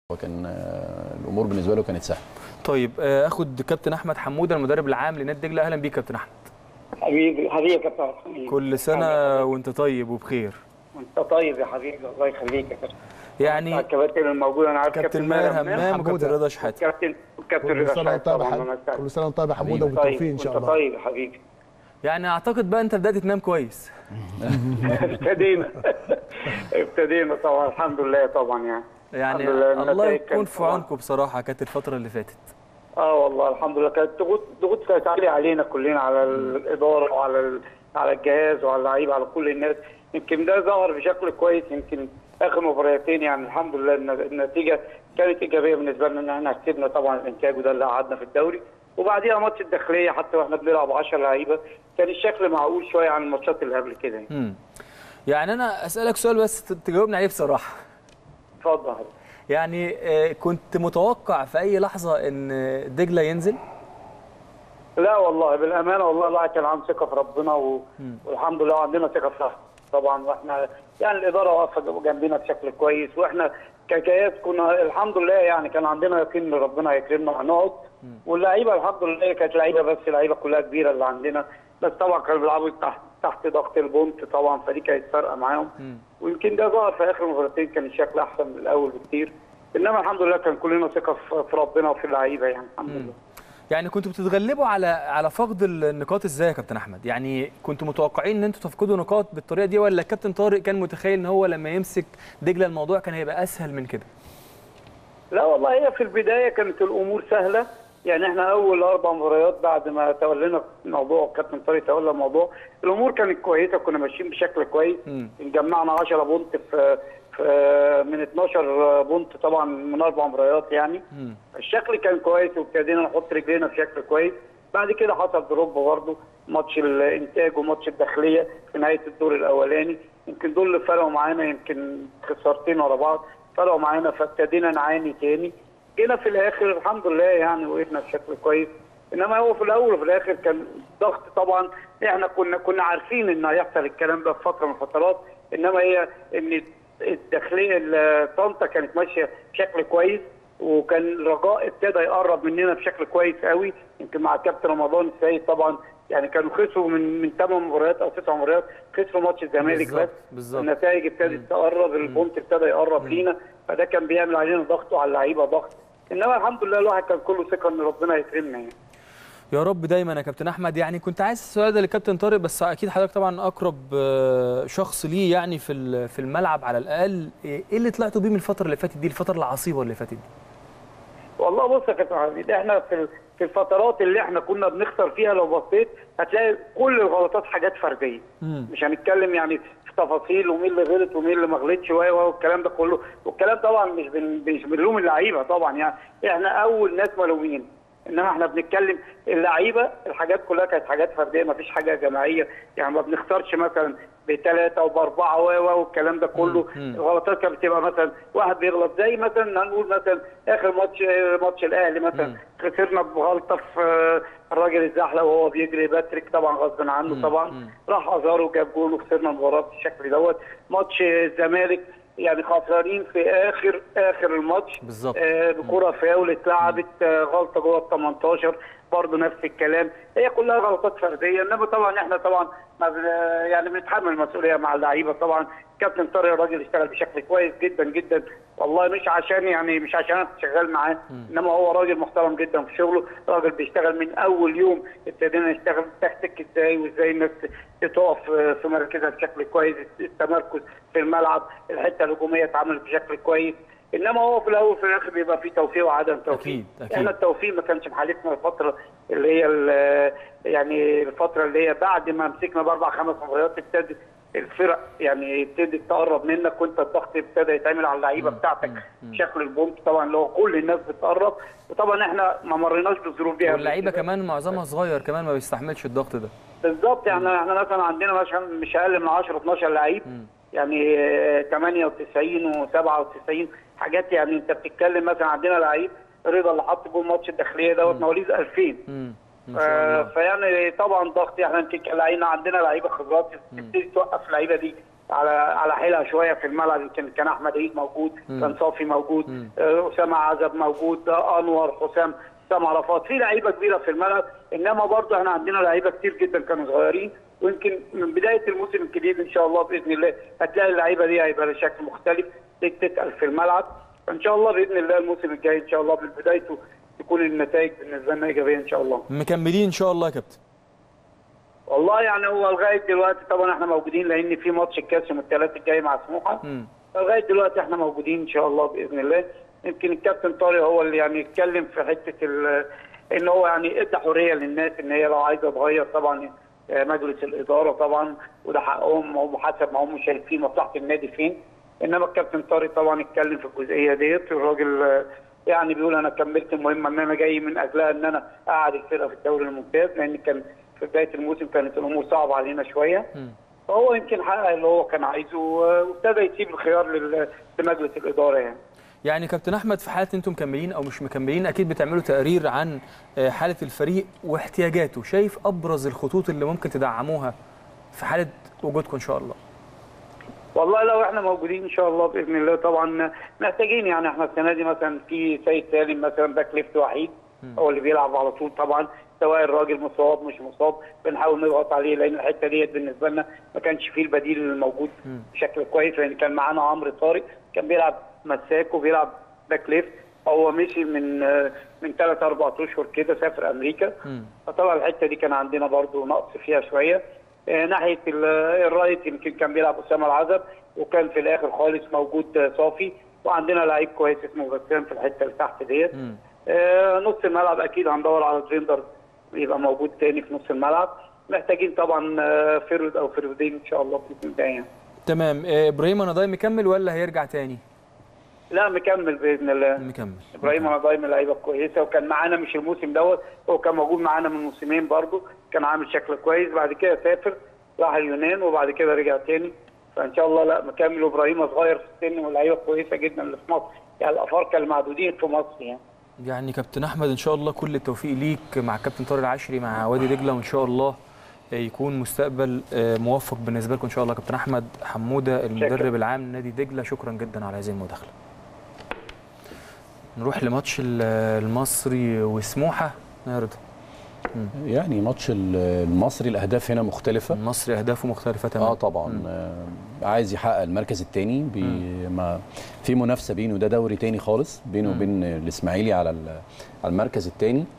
وكان آه، الامور بالنسبه له كانت سهله طيب آه، اخد كابتن احمد حموده المدرب العام لنادي دجله اهلا بيك كابتن احمد حبيبي حبيبي يا كابتن حسين. كل سنه وانت طيب وبخير انت طيب يا حبيبي الله يخليك يا كابتن يعني الكباتن الموجوده انا عارف كابتن ماهر همام وكابتن حمودة. رضا شحاته كابتن كابتن كل رضا سنه شحات وانت طيب يا طبعا حبيبي. الله يسعدك. كل سنه وانت طيب يا حموده حبيبي. وبالتوفيق ان شاء وانت الله طيب يا حبيبي يعني اعتقد بقى انت بدات تنام كويس ابتدينا ابتدينا طبعا الحمد لله طبعا يعني يعني الحمد لله الله النتائج يكون كانت في طبعاً. عونكم بصراحه كانت الفتره اللي فاتت اه والله الحمد لله كانت ضغوط ضغوط كانت عاليه علينا كلنا على الاداره وعلى ال- على الجهاز وعلى اللعيبه على كل الناس يمكن ده ظهر بشكل كويس يمكن اخر مباراتين يعني الحمد لله الن- النتيجه كانت ايجابيه بالنسبه لنا ان احنا كسبنا طبعا الانتاج وده اللي قعدنا في الدوري وبعديها ماتش الداخليه حتى واحنا بنلعب 10 لعيبه كان الشكل معقول شويه عن الماتشات اللي قبل كده يعني. امم يعني انا اسالك سؤال بس ت- تجاوبني عليه بصراحه اتفضل يا حبيبي. يعني آه، كنت متوقع في اي لحظه ان دجله ينزل لا والله بالامانه والله الواحد كان عنده ثقه في ربنا و... والحمد لله عندنا ثقه في ربنا طبعا واحنا يعني الاداره واقفه جنبنا بشكل كويس واحنا كجهاز كنا الحمد لله يعني كان عندنا يقين ان ربنا هيكرمنا وهنقعد واللعيبه الحمد لله كانت لعيبه بس لعيبه كلها كبيره اللي عندنا بس طبعا كانوا بيلعبوا تحت تحت ضغط البونت طبعا فدي كانت فارقه معاهم ويمكن ده ظهر في اخر مباراتين كان الشكل احسن من الاول بكتير انما الحمد لله كان كلنا ثقه في في ربنا وفي اللعيبه يعني الحمد لله يعني كنتوا بتتغلبوا على على فقد النقاط ازاي يا كابتن احمد يعني كنتوا متوقعين ان انتوا تفقدوا نقاط بالطريقه دي ولا كابتن طارق كان متخيل ان هو لما يمسك دجله الموضوع كان هيبقى اسهل من كده لا والله هي في البدايه كانت الامور سهله يعني احنا اول اربع مباريات بعد ما تولينا الموضوع كابتن طارق تولى الموضوع الامور كانت كويسه كنا ماشيين بشكل كويس مم. جمعنا 10 بونت في, في من 12 بونت طبعا من اربع مباريات يعني مم. الشكل كان كويس وابتدينا نحط رجلينا بشكل كويس بعد كده حصل دروب برضه ماتش الانتاج وماتش الداخليه في نهايه الدور الاولاني يمكن دول اللي فرقوا معانا يمكن خسارتين ورا بعض فرقوا معانا فابتدينا نعاني تاني جينا في الاخر الحمد لله يعني وقفنا بشكل كويس انما هو في الاول وفي الاخر كان ضغط طبعا احنا كنا كنا عارفين ان هيحصل الكلام ده في فتره من الفترات انما هي ان الداخليه ال- طنطا كانت ماشيه بشكل كويس وكان الرجاء ابتدى يقرب مننا بشكل كويس قوي يمكن مع كابتن رمضان السيد طبعا يعني كانوا خسروا من من ثمان مباريات او تسع مباريات خسروا ماتش الزمالك بالظبط، بس بالظبط. النتائج ابتدت تقرب البونت ابتدى يقرب لينا فده كان بيعمل علينا ضغط وعلى اللعيبه ضغط انما الحمد لله الواحد كان كله ثقه ان ربنا يكرمنا يعني يا رب دايما يا كابتن احمد يعني كنت عايز السؤال ده لكابتن طارق بس اكيد حضرتك طبعا اقرب آه، شخص ليه يعني في ال- في الملعب على الاقل ايه اللي طلعتوا بيه من الفتره اللي فاتت دي الفتره العصيبه اللي فاتت دي والله بص يا كابتن حميد احنا في في الفترات اللي احنا كنا بنخسر فيها لو بصيت هتلاقي كل الغلطات حاجات فرديه مم. مش هنتكلم يعني في تفاصيل ومين اللي غلط ومين اللي ما غلطش و و والكلام ده كله والكلام طبعا مش بن مش بنلوم اللعيبه طبعا يعني احنا اول ناس ملومين انما احنا بنتكلم اللعيبه الحاجات كلها كانت حاجات فرديه ما فيش حاجه جماعيه يعني ما بنختارش مثلا بثلاثه وباربعه و و والكلام ده كله مم. الغلطات كانت بتبقى مثلا واحد بيغلط زي مثلا هنقول مثلا اخر ماتش ماتش الاهلي مثلا خسرنا بغلطه في الراجل الزحله وهو بيجري باتريك طبعا غصب عنه طبعا راح ازار وجاب جول وخسرنا المباراه بالشكل دوت ماتش الزمالك يعني خسرانين في اخر اخر الماتش بالظبط. آه بكره فاول اتلعبت آه غلطه جوه ال 18 برضه نفس الكلام هي كلها غلطات فرديه انما طبعا احنا طبعا ما بن- يعني بنتحمل المسؤوليه مع اللعيبه طبعا كابتن طارق الراجل اشتغل بشكل كويس جدا جدا والله مش عشان يعني مش عشان انا شغال معاه انما هو راجل محترم جدا في شغله راجل بيشتغل من اول يوم ابتدينا نشتغل تكتيك ازاي وازاي الناس تقف في مركزها بشكل كويس التمركز في الملعب الحته الهجوميه اتعملت بشكل كويس انما هو في الاول وفي الاخر بيبقى في توفيق وعدم توفيق أكيد، أكيد. احنا التوفيق ما كانش محالتنا الفتره اللي هي ال- يعني الفتره اللي هي بعد ما مسكنا باربع خمس مباريات ابتدت الفرق يعني ابتدت تقرب منك وانت الضغط ابتدى يتعمل على اللعيبه بتاعتك شكل البونت طبعا اللي هو كل الناس بتقرب وطبعا احنا ما مريناش بالظروف دي قبل واللعيبه كده. كمان معظمها صغير كمان ما بيستحملش الضغط ده بالظبط يعني احنا مثلا عندنا مثلا مش اقل من 10 12 لعيب يعني آه، 98 و97 حاجات يعني انت بتتكلم مثلا عندنا لعيب رضا اللي حط جول ماتش الداخليه دوت مواليد 2000 امم ما شاء آه، الله فيعني طبعا ضغط احنا يمكن كان لعيبه عندنا لعيبه خبرات تبتدي توقف اللعيبه دي على على حيلها شويه في الملعب يمكن كان احمد عيد موجود مم. كان صافي موجود مم. آه، اسامه عزب موجود آه، انور حسام حسام عرفات في لعيبه كبيره في الملعب انما برضه احنا عندنا لعيبه كتير جدا كانوا صغيرين ويمكن من بدايه الموسم الجديد ان شاء الله باذن الله هتلاقي اللعيبه دي هيبقى لها شكل مختلف تتقل في الملعب فان شاء الله باذن الله الموسم الجاي ان شاء الله من بدايته تكون النتائج بالنسبه لنا ايجابيه ان شاء الله مكملين ان شاء الله يا كابتن والله يعني هو لغايه دلوقتي طبعا احنا موجودين لان في ماتش الكاس يوم الثلاث الجاي مع سموحه مم. لغايه دلوقتي احنا موجودين ان شاء الله باذن الله يمكن الكابتن طارق هو اللي يعني اتكلم في حته ال- ان هو يعني ادى حريه للناس ان هي لو عايزه تغير طبعا آه، مجلس الاداره طبعا وده حقهم وحسب ما هم شايفين مصلحه النادي فين انما الكابتن طارق طبعا اتكلم في الجزئيه ديت الراجل آه، يعني بيقول انا كملت المهمه ان انا جاي من اجلها ان انا اقعد الفرقه في الدوري الممتاز لان كان في بدايه الموسم كانت الامور صعبه علينا شويه مم. فهو يمكن حقق اللي هو كان عايزه وابتدى يسيب الخيار لل- لمجلس الاداره يعني. يعني كابتن احمد في حاله انتم مكملين او مش مكملين اكيد بتعملوا تقرير عن آه، حاله الفريق واحتياجاته شايف ابرز الخطوط اللي ممكن تدعموها في حاله وجودكم ان شاء الله والله لو احنا موجودين ان شاء الله باذن الله طبعا محتاجين يعني احنا السنه دي مثلا في سيد سالم مثلا باك ليفت وحيد هو اللي بيلعب على طول طبعا سواء الراجل مصاب مش مصاب بنحاول نضغط عليه لان الحته ديت بالنسبه لنا ما كانش فيه البديل الموجود مم. بشكل كويس لان كان معانا عمرو طارق كان بيلعب مساك وبيلعب باك ليفت هو مشي من آه، من ثلاث اربع اشهر كده سافر امريكا مم. فطبعا الحته دي كان عندنا برضو نقص فيها شويه آه، ناحيه ال- الرايت يمكن كان بيلعب اسامه العزب وكان في الاخر خالص موجود آه، صافي وعندنا لعيب كويس اسمه بسام في الحته اللي تحت ديت مم. آه، نص الملعب اكيد هندور على ديفندر يبقى موجود تاني في نص الملعب محتاجين طبعا آه، فرد او فردين ان شاء الله باذن الله يعني. تمام آه، ابراهيم انا مكمل ولا هيرجع تاني لا مكمل باذن الله مكمل ابراهيم انا دايما لعيبه كويسه وكان معانا مش الموسم دوت هو كان موجود معانا من موسمين برضو كان عامل شكل كويس بعد كده سافر راح اليونان وبعد كده رجع تاني فان شاء الله لا مكمل وابراهيم صغير في السن ولعيبه كويسه جدا اللي في مصر يعني الافارقه المعدودين في مصر يعني يعني كابتن احمد ان شاء الله كل التوفيق ليك مع كابتن طارق العشري مع وادي دجله وان شاء الله آه، يكون مستقبل آه، موفق بالنسبه لكم ان شاء الله كابتن احمد حموده المدرب العام لنادي دجله شكرا جدا على هذه المداخله نروح لماتش ال- المصري وسموحه يا رضا يعني ماتش ال- المصري الاهداف هنا مختلفه المصري اهدافه مختلفه تماما اه طبعا آه عايز يحقق المركز الثاني ما في منافسه بينه ده دوري تاني خالص بينه مم. وبين الاسماعيلي على ال- على المركز الثاني